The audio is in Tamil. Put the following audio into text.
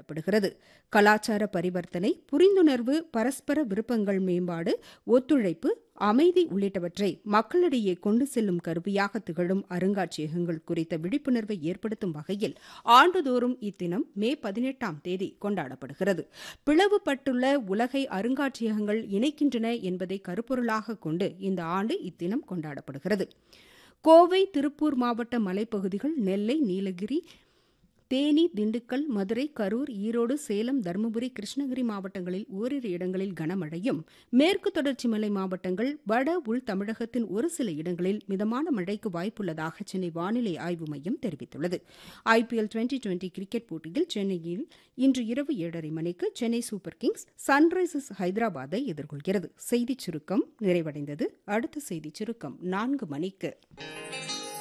கொண்டாடப்படுகிறது கலாச்சார பரிவர்த்தனை புரிந்துணர்வு பரஸ்பர விருப்பங்கள் மேம்பாடு ஒத்துழைப்பு அமைதி உள்ளிட்டவற்றை மக்களிடையே கொண்டு செல்லும் கருவியாக திகழும் அருங்காட்சியகங்கள் குறித்த விழிப்புணர்வை ஏற்படுத்தும் வகையில் ஆண்டுதோறும் இத்தினம் மே பதினெட்டாம் தேதி கொண்டாடப்படுகிறது பிளவுபட்டுள்ள உலகை அருங்காட்சியகங்கள் இணைக்கின்றன என்பதை கருப்பொருளாக கொண்டு இந்த ஆண்டு இத்தினம் கொண்டாடப்படுகிறது கோவை திருப்பூர் மாவட்ட மலைப்பகுதிகள் நெல்லை நீலகிரி தேனி திண்டுக்கல் மதுரை கரூர் ஈரோடு சேலம் தருமபுரி கிருஷ்ணகிரி மாவட்டங்களில் ஓரிரு இடங்களில் கனமழையும் மேற்கு தொடர்ச்சி மலை மாவட்டங்கள் வட உள் தமிழகத்தின் ஒரு சில இடங்களில் மிதமான மழைக்கு வாய்ப்புள்ளதாக சென்னை வானிலை ஆய்வு மையம் தெரிவித்துள்ளது ஐபிஎல் டுவெண்டி டுவெண்டி கிரிக்கெட் போட்டியில் சென்னையில் இன்று இரவு ஏழரை மணிக்கு சென்னை சூப்பர் கிங்ஸ் சன்ரைசர்ஸ் ஹைதராபாத்தை எதிர்கொள்கிறது செய்திச் சுருக்கம் நிறைவடைந்தது அடுத்த செய்திச் சுருக்கம் நான்கு மணிக்கு